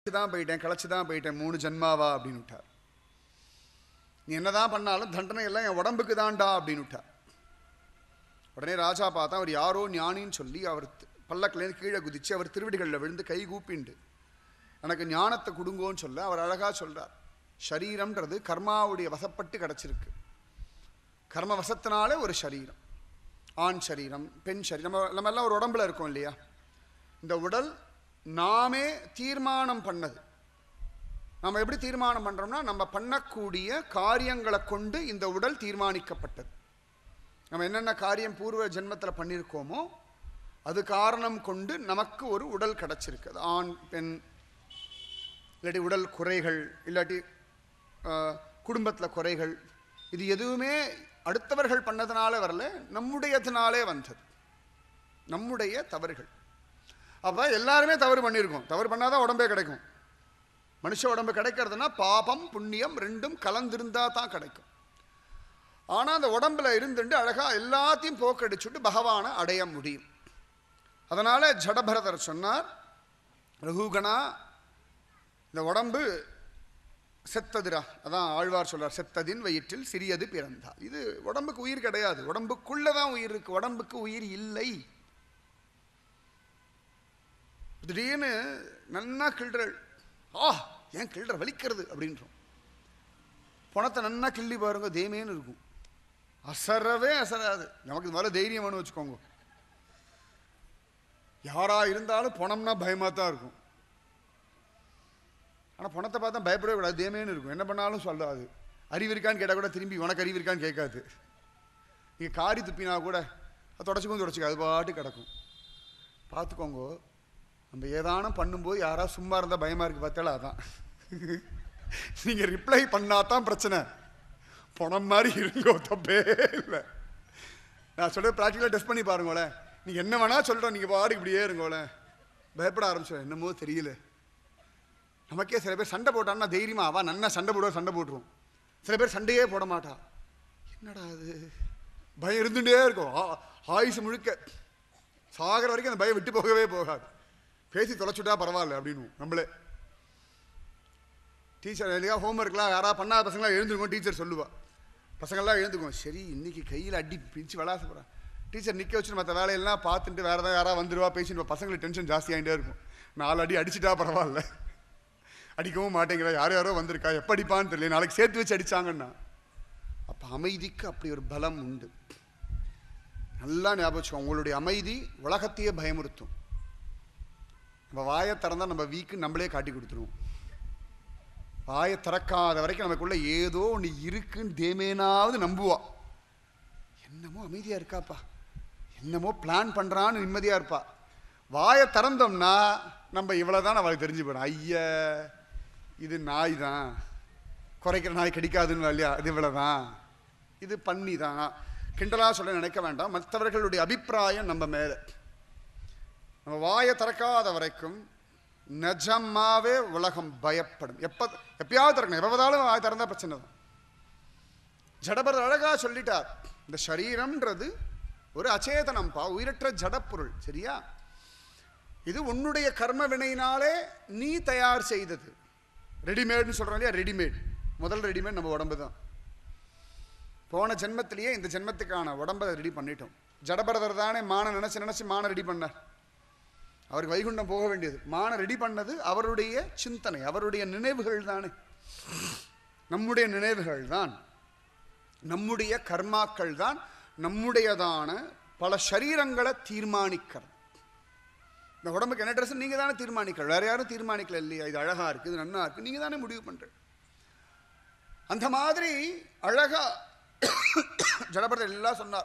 தான் போயிட்டேன் கிளச்சி தான் போயிட்டேன் மூணு ஜென்மாவா அப்படின்னு விட்டார் நீ என்னதான் பண்ணாலும் தண்டனை எல்லாம் என் உடம்புக்கு தான்டா அப்படின்னு விட்டார் உடனே ராஜா பார்த்தா அவர் யாரோ ஞானின்னு சொல்லி அவர் தி- பல்லக்கிலேருந்து கீழே குதிச்சு அவர் திருவடிகளில் விழுந்து கை கூப்பிண்டு எனக்கு ஞானத்தை கொடுங்கோன்னு சொல்ல அவர் அழகா சொல்றார் ஷரீரம்ன்றது கர்மாவுடைய வசப்பட்டு கிடச்சிருக்கு கர்ம வசத்தினாலே ஒரு சரீரம் ஆண் சரீரம் பெண் சரீரம் நம்ம நம்ம எல்லாம் ஒரு உடம்புல இருக்கோம் இல்லையா இந்த உடல் நாமே தீர்மானம் பண்ணது நம்ம எப்படி தீர்மானம் பண்றோம்னா நம்ம பண்ணக்கூடிய காரியங்களை கொண்டு இந்த உடல் தீர்மானிக்கப்பட்டது நம்ம என்னென்ன காரியம் பூர்வ ஜென்மத்தில் பண்ணியிருக்கோமோ அது காரணம் கொண்டு நமக்கு ஒரு உடல் கிடச்சிருக்கு அது ஆண் பெண் இல்லாட்டி உடல் குறைகள் இல்லாட்டி குடும்பத்தில் குறைகள் இது எதுவுமே அடுத்தவர்கள் பண்ணதுனால வரல நம்முடையதுனாலே வந்தது நம்முடைய தவறுகள் அப்போ எல்லாருமே தவறு பண்ணியிருக்கோம் தவறு பண்ணாதான் உடம்பே கிடைக்கும் மனுஷ உடம்பு கிடைக்கிறதுனா பாபம் புண்ணியம் ரெண்டும் கலந்திருந்தா தான் கிடைக்கும் ஆனால் அந்த உடம்புல இருந்துட்டு அழகா எல்லாத்தையும் போக்கடிச்சுட்டு பகவானை அடைய முடியும் அதனால ஜடபரதர் சொன்னார் ரகுகணா இந்த உடம்பு செத்ததுரா அதான் ஆழ்வார் சொல்றார் செத்ததின் வயிற்றில் சிறியது பிறந்தா இது உடம்புக்கு உயிர் கிடையாது உடம்புக்குள்ள தான் உயிர் இருக்கு உடம்புக்கு உயிர் இல்லை திடீர்னு நன்னா கிள்றல் ஆ ஏன் கிள்ற வலிக்கிறது அப்படின்றோம் பணத்தை நன்னா கிள்ளி பாருங்க தேமேன்னு இருக்கும் அசரவே அசராது நமக்கு இது மேலே தைரியம் வேணும் வச்சுக்கோங்க யாரா இருந்தாலும் பணம்னா பயமா தான் இருக்கும் ஆனால் பணத்தை பார்த்தா பயப்படவே கூடாது தேமேன்னு இருக்கும் என்ன பண்ணாலும் சொல்லாது அறிவு இருக்கான்னு கேட்டால் கூட திரும்பி உனக்கு அறிவு இருக்கான்னு கேட்காது நீங்கள் காரி துப்பினா கூட அது தொடச்சிக்கும் தொடச்சிக்க அது பாட்டு கிடக்கும் பார்த்துக்கோங்க நம்ம ஏதானும் பண்ணும்போது யாராவது சும்மா இருந்தால் பயமாக இருக்குது பார்த்தாலும் அதான் நீங்கள் ரிப்ளை பண்ணா தான் பிரச்சனை பணம் மாதிரி இருங்கோ தப்பே இல்லை நான் சொல்கிறது ப்ராக்டிக்கலாக டெஸ்ட் பண்ணி பாருங்களேன் நீங்கள் என்ன வேணால் சொல்கிறோம் நீங்கள் பாட்டுக்கு இப்படியே இருங்களேன் பயப்பட ஆரம்பிச்சோம் என்னமோ தெரியல நமக்கே சில பேர் சண்டை போட்டான்னா தைரியமா அவா நன்னா சண்டை போடுவா சண்டை போட்டுருவோம் சில பேர் சண்டையே போட மாட்டா என்னடா அது பயம் இருந்துட்டே இருக்கும் ஆ- ஆயுசு முழுக்க சாகிற வரைக்கும் அந்த பயம் விட்டு போகவே போகாது பேசி தொலைச்சுட்டா பரவாயில்ல அப்படின்னு நம்மளே டீச்சர் இல்லையா ஹோம்ஒர்க்லாம் யாராவது பண்ணாத பசங்களாம் எழுந்துருக்கும் டீச்சர் சொல்லுவா பசங்கள்லாம் எழுந்துக்கும் சரி இன்னைக்கு கையில் அடி பிடிச்சி விளாச போகிறான் டீச்சர் நிற்க வச்சுட்டு மற்ற வேலையெல்லாம் பார்த்துட்டு வேறு ஏதாவது யாராவது வந்துருவா பேசிட்டு வா. பசங்களுக்கு டென்ஷன் ஜாஸ்தியாகிட்டே இருக்கும் நாலு அடி அடிச்சிட்டா பரவாயில்ல அடிக்கவும் மாட்டேங்கிறா யார் யாரோ வந்திருக்கா எப்போ அடிப்பான்னு தெரியல நாளைக்கு சேர்த்து வச்சு அடிச்சாங்கன்னா அப்போ அமைதிக்கு அப்படி ஒரு பலம் உண்டு நல்லா ஞாபகம் வச்சுக்கோங்க. உங்களுடைய அமைதி உலகத்தையே பயமுறுத்தும் நம்ம வாயை திறந்தா நம்ம வீக்கு நம்மளே காட்டி கொடுத்துருவோம் வாயை திறக்காத வரைக்கும் நமக்குள்ள ஏதோ ஒன்று இருக்குன்னு தேமேனாவது நம்புவா என்னமோ அமைதியா இருக்காப்பா என்னமோ பிளான் பண்றான்னு நிம்மதியா இருப்பா வாயை திறந்தோம்னா நம்ம இவ்வளவுதான் அவளுக்கு தெரிஞ்சு போயிடும் ஐய இது நாய் தான் குறைக்கிற நாய் கிடைக்காதுன்னு இல்லையா இது இவ்வளவுதான் இது பண்ணி தான் கிண்டலா சொல்ல நினைக்க வேண்டாம் மற்றவர்களுடைய அபிப்பிராயம் நம்ம மேல நம்ம வாயை திறக்காத வரைக்கும் நிஜமாவே உலகம் பயப்படும் எப்ப எப்பயாவது திறக்கணும் எப்போ பார்த்தாலும் வாய் திறந்தா பிரச்சனை தான் ஜடபரர் அழகா சொல்லிட்டார் இந்த சரீரம்ன்றது ஒரு அச்சேதனம்பா உயிரற்ற ஜடப்பொருள் சரியா இது உன்னுடைய கர்ம வினையினாலே நீ தயார் செய்தது ரெடிமேட்னு சொல்றோம் இல்லையா ரெடிமேட் முதல் ரெடிமேட் நம்ம உடம்பு தான் போன ஜென்மத்திலேயே இந்த ஜென்மத்துக்கான உடம்பை ரெடி பண்ணிட்டோம் ஜடபரதர் தானே மான நினைச்சு நினைச்சு மான ரெடி பண்ணார் அவருக்கு வைகுண்டம் போக வேண்டியது மான ரெடி பண்ணது அவருடைய சிந்தனை அவருடைய நினைவுகள் தானே நம்முடைய நினைவுகள் தான் நம்முடைய கர்மாக்கள் தான் நம்முடையதான பல சரீரங்களை தீர்மானிக்கிறது இந்த உடம்புக்கு என்ன ட்ரெஸ் நீங்கள் தானே தீர்மானிக்கல வேற யாரும் தீர்மானிக்கல இல்லையா இது அழகா இருக்கு இது நன்னா இருக்கு நீங்கள் தானே முடிவு பண்ணுறது அந்த மாதிரி அழகா ஜடபரதர் எல்லாம் சொன்னார்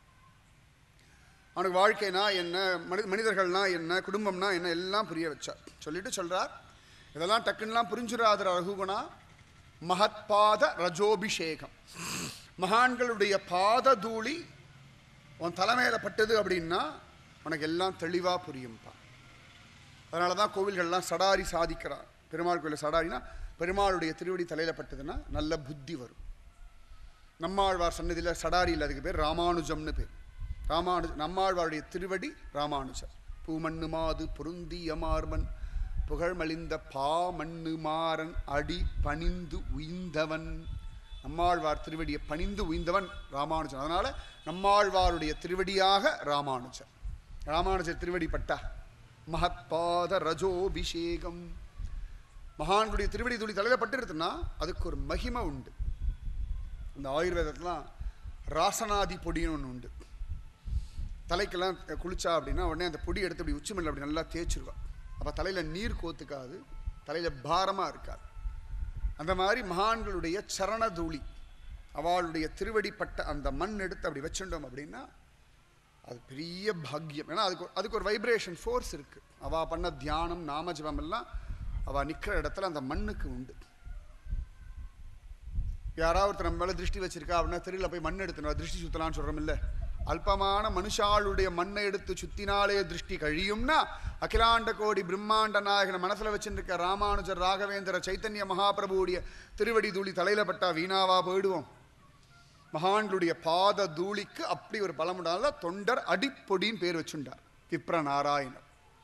அவனுக்கு வாழ்க்கைனா என்ன மனி மனிதர்கள்னா என்ன குடும்பம்னா என்ன எல்லாம் புரிய வச்சார் சொல்லிட்டு சொல்றார் இதெல்லாம் டக்குன்னெலாம் புரிஞ்சுராத ரகுகுணா மகத்பாத ரஜோபிஷேகம் மகான்களுடைய பாத தூளி உன் தலைமையில பட்டது அப்படின்னா உனக்கு எல்லாம் தெளிவாக புரியும்பா அதனால தான் கோவில்கள்லாம் சடாரி சாதிக்கிறார் பெருமாள் கோயிலில் சடாரினா பெருமாளுடைய திருவடி தலையில் பட்டதுன்னா நல்ல புத்தி வரும் நம்மாழ்வார் சன்னதியில் சடாரி இல்லை அதுக்கு பேர் ராமானுஜம்னு பேர் ராமானு நம்மாழ்வாருடைய திருவடி ராமானுஜர் பூமண்ணு மாது பொருந்திய மார்பன் புகழ்மலிந்த பா மண்ணு மாறன் அடி பணிந்து உய்ந்தவன் நம்மாழ்வார் திருவடியை பணிந்து உய்ந்தவன் ராமானுஜன் அதனால நம்மாழ்வாருடைய திருவடியாக ராமானுஜன் ராமானுஜர் திருவடி பட்டா மகத்பாத ரஜோபிஷேகம் மகான்களுடைய திருவடி துளி தலையில பட்டிருக்குன்னா அதுக்கு ஒரு மகிமை உண்டு இந்த ஆயுர்வேதத்துலாம் ராசனாதி பொடின்னு ஒன்று உண்டு தலைக்கெல்லாம் குளிச்சா அப்படின்னா உடனே அந்த பொடி எடுத்து அப்படி உச்சிமல்ல அப்படி நல்லா தேய்ச்சிருவா அப்போ தலையில் நீர் கோத்துக்காது தலையில் பாரமாக இருக்காது அந்த மாதிரி மகான்களுடைய சரண தூளி அவளுடைய திருவடிப்பட்ட அந்த மண் எடுத்து அப்படி வச்சுட்டோம் அப்படின்னா அது பெரிய பாக்கியம் ஏன்னா அதுக்கு அதுக்கு ஒரு வைப்ரேஷன் ஃபோர்ஸ் இருக்கு அவ பண்ண தியானம் நாமஜபம் எல்லாம் அவ நிற்கிற இடத்துல அந்த மண்ணுக்கு உண்டு யாராவது ஒருத்தர் நம்ம மேலே திருஷ்டி வச்சிருக்கா அப்படின்னா தெருவில் போய் மண் எடுத்துனோம் திருஷ்டி சுத்தலாம்னு சொல்கிறோம் இல்லை அல்பமான மனுஷாளுடைய மண்ணை எடுத்து சுத்தினாலே திருஷ்டி கழியும்னா அகிலாண்ட கோடி பிரம்மாண்ட நாயகனை மனசுல வச்சுருக்க ராமானுஜர் ராகவேந்திர சைத்தன்ய மகாபிரபுவுடைய திருவடி தூளி தலையில பட்டா வீணாவா போயிடுவோம் மகான்களுடைய பாத தூளிக்கு அப்படி ஒரு பலம் உண்டால தொண்டர் அடிப்பொடின்னு பேர் வச்சுண்டார் விப்ர நாராயணர்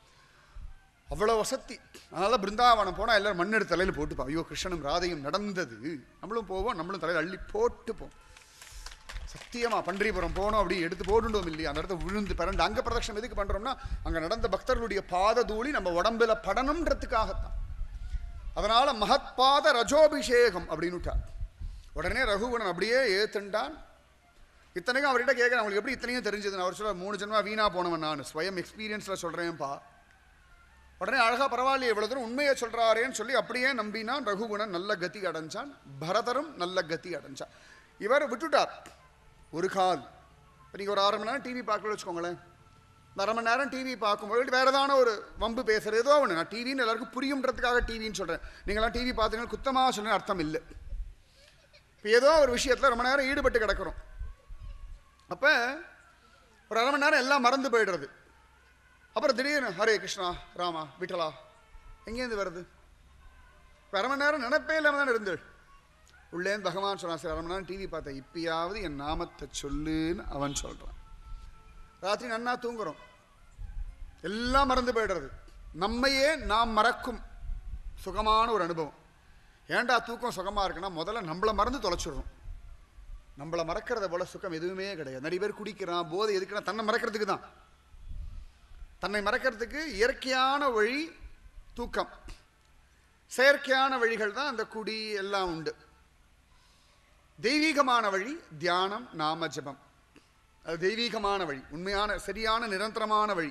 அவ்வளோ வசதி அதனால பிருந்தாவனம் போனால் எல்லாரும் மண் எடுத்து தலையில் போட்டுப்போம் ஐயோ கிருஷ்ணனும் ராதையும் நடந்தது நம்மளும் போவோம் நம்மளும் தலையில் அள்ளி போட்டுப்போம் சத்தியமா பன்றிபுரம் போனோம் அப்படி எடுத்து போட்டுட்டோம் இல்லையா அந்த இடத்த விழுந்து பிறண்டு அங்க பிரதட்சணம் எதுக்கு பண்றோம்னா அங்க நடந்த பக்தர்களுடைய பாத தூளி நம்ம உடம்புல படணுன்றதுக்காகத்தான் அதனால மகத்பாத ரஜோபிஷேகம் அப்படின்னு உடனே ரகுகுணன் அப்படியே ஏத்துண்டான் இத்தனைக்கும் அவர்கிட்ட கேட்குறேன் அவங்களுக்கு எப்படி இத்தனையும் தெரிஞ்சது அவர் சொல்ல மூணு ஜென்மா வீணா போனவன் நான் ஸ்வயம் எக்ஸ்பீரியன்ஸில் சொல்கிறேன்ப்பா உடனே அழகா பரவாயில்லையே இவ்வளவு தூரம் உண்மையை சொல்றாரேன்னு சொல்லி அப்படியே நம்பினான் ரகுகுணன் நல்ல கதி அடைஞ்சான் பரதரும் நல்ல கதி அடைஞ்சான் இவர் விட்டுட்டார் ஒரு கால் இப்போ நீங்கள் ஒரு அரை மணி நேரம் டிவி பார்க்கல வச்சுக்கோங்களேன் இந்த அரை மணி நேரம் டிவி பார்க்கும்போது வேறு ஏதான ஒரு வம்பு பேசுறது ஏதோ ஒன்று நான் டிவின்னு எல்லாருக்கும் புரியுன்றதுக்காக டிவின்னு சொல்கிறேன் நீங்களாம் டிவி பார்த்தீங்கன்னா குத்தமாக சொன்ன அர்த்தம் இல்லை இப்போ ஏதோ ஒரு விஷயத்தில் ரொம்ப நேரம் ஈடுபட்டு கிடக்கிறோம் அப்போ ஒரு அரை மணி நேரம் எல்லாம் மறந்து போயிடுறது அப்புறம் திடீர்னு ஹரே கிருஷ்ணா ராமா விட்டலா எங்கேருந்து வருது இப்போ அரை மணி நேரம் நினைப்பே இல்லாமல் தான் இருந்து உள்ளேந்து பகவான் சொன்னான் சரி அரை மணி நேரம் டிவி பார்த்தேன் இப்பயாவது என் நாமத்தை சொல்லுன்னு அவன் சொல்கிறான் ராத்திரி நன்னா தூங்குறோம் எல்லாம் மறந்து போயிடுறது நம்மையே நாம் மறக்கும் சுகமான ஒரு அனுபவம் ஏன்டா தூக்கம் சுகமாக இருக்குன்னா முதல்ல நம்மளை மறந்து தொலைச்சிடுறோம் நம்மளை மறக்கிறத போல சுகம் எதுவுமே கிடையாது நிறைய பேர் குடிக்கிறான் போதை எதுக்குன்னா தன்னை மறக்கிறதுக்கு தான் தன்னை மறக்கிறதுக்கு இயற்கையான வழி தூக்கம் செயற்கையான வழிகள் தான் அந்த குடி எல்லாம் உண்டு தெய்வீகமான வழி தியானம் நாம ஜபம் அது தெய்வீகமான வழி உண்மையான சரியான நிரந்தரமான வழி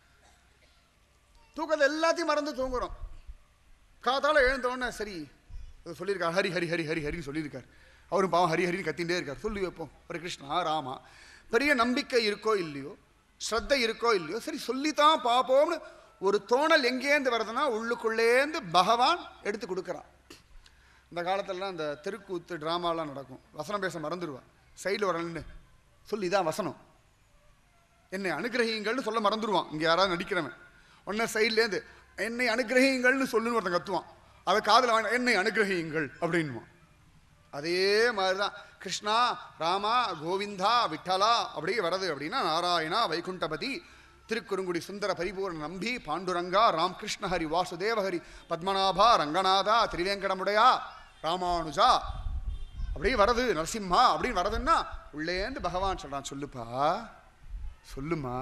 தூக்கத்தை எல்லாத்தையும் மறந்து தூங்குறோம் காத்தால எழுந்த உடனே சரி அது சொல்லியிருக்கார் ஹரி ஹரி ஹரி ஹரி ஹரின்னு சொல்லியிருக்கார் அவரும் பாவம் ஹரி ஹரின்னு கத்திகிட்டே இருக்கார் சொல்லி வைப்போம் ஒரு கிருஷ்ணா ராமா பெரிய நம்பிக்கை இருக்கோ இல்லையோ ஸ்ரத்தை இருக்கோ இல்லையோ சரி சொல்லித்தான் பார்ப்போம்னு ஒரு தோணல் எங்கேருந்து வருதுன்னா உள்ளுக்குள்ளேருந்து பகவான் எடுத்து கொடுக்குறான் இந்த காலத்துலலாம் இந்த தெருக்கூத்து ட்ராமாலாம் நடக்கும் வசனம் பேச மறந்துடுவா சைடில் ஒரு நின்று சொல்லி இதான் வசனம் என்னை அனுகிரகிங்கள்னு சொல்ல மறந்துடுவான் இங்கே யாராவது நடிக்கிறவன் உடனே சைட்லேருந்து என்னை அனுகிரகிங்கள்னு சொல்லுன்னு ஒருத்தன் கத்துவான் அதை காதில் வாங்க என்னை அனுகிரகியுங்கள் அப்படின்வான் அதே மாதிரி தான் கிருஷ்ணா ராமா கோவிந்தா விட்டலா அப்படியே வரது அப்படின்னா நாராயணா வைகுண்டபதி திருக்குறுங்குடி சுந்தர பரிபூர்ண நம்பி பாண்டுரங்கா ராம் கிருஷ்ண ஹரி வாசுதேவ ஹரி பத்மநாபா ரங்கநாதா திரிவேங்கடமுடையா ராமானுஜா அப்படியே வரது நரசிம்மா அப்படின்னு வரதுன்னா உள்ளேந்து பகவான் சொல்றான் சொல்லுப்பா சொல்லுமா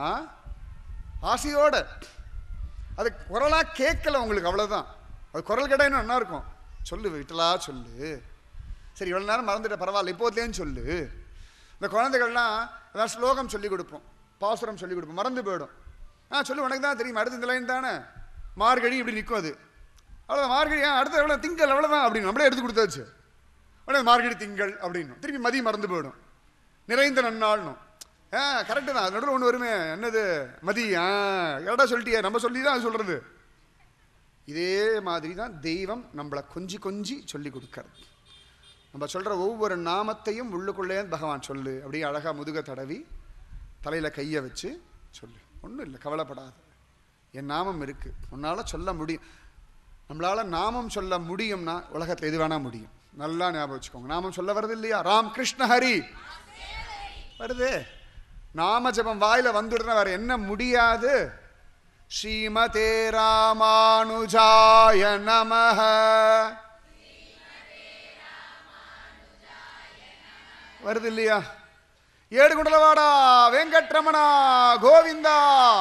ஆசையோட அது குரலா கேட்கல உங்களுக்கு அவ்வளவுதான் அது குரல் கேட்டா நல்லா இருக்கும் சொல்லு விட்டலா சொல்லு சரி இவ்வளோ நேரம் மறந்துட்ட பரவாயில்ல இப்போதுலேன்னு சொல்லு இந்த குழந்தைகள்லாம் ஏதாவது ஸ்லோகம் சொல்லி கொடுப்போம் பாசுரம் சொல்லி கொடுப்போம் மறந்து போயிடும் ஆ சொல்லு உனக்கு தான் தெரியும் அடுத்த இந்த லைன் தானே மார்கழி இப்படி நிற்கும் அது அவ்வளோதான் மார்கழி ஆ அடுத்த எவ்வளோ திங்கள் அவ்வளோதான் அப்படின்னு நம்மளே எடுத்து கொடுத்தாச்சு உடனே மார்கழி திங்கள் அப்படின்னு திருப்பி மதியம் மறந்து போயிடும் நிறைந்த நன்னாள்னும் ஆ கரெக்டு தான் நடுவில் ஒன்று வருமே என்னது மதி ஆ ஏடா சொல்லிட்டியே நம்ம சொல்லி தான் அது சொல்கிறது இதே மாதிரி தான் தெய்வம் நம்மளை கொஞ்சி கொஞ்சி சொல்லி கொடுக்கறது நம்ம சொல்கிற ஒவ்வொரு நாமத்தையும் உள்ளுக்குள்ளே பகவான் சொல்லு அப்படியே அழகாக முதுக தடவி தலையில் கையை வச்சு சொல்லு ஒன்றும் இல்லை கவலைப்படாது என் நாமம் இருக்குது உன்னால் சொல்ல முடியும் நம்மளால் நாமம் சொல்ல முடியும்னா உலகத்தில் எது வேணால் முடியும் நல்லா ஞாபகம் வச்சுக்கோங்க நாமம் சொல்ல வருது இல்லையா ராம் கிருஷ்ண ஹரி வருது நாம ஜபம் வாயில வந்துடுறா வேற என்ன முடியாது ஸ்ரீமதே ராமானுஜாய நமः வருது இல்லையா ஏடு குண்டலவாடா வெங்கட்ரமணா கோவிந்தா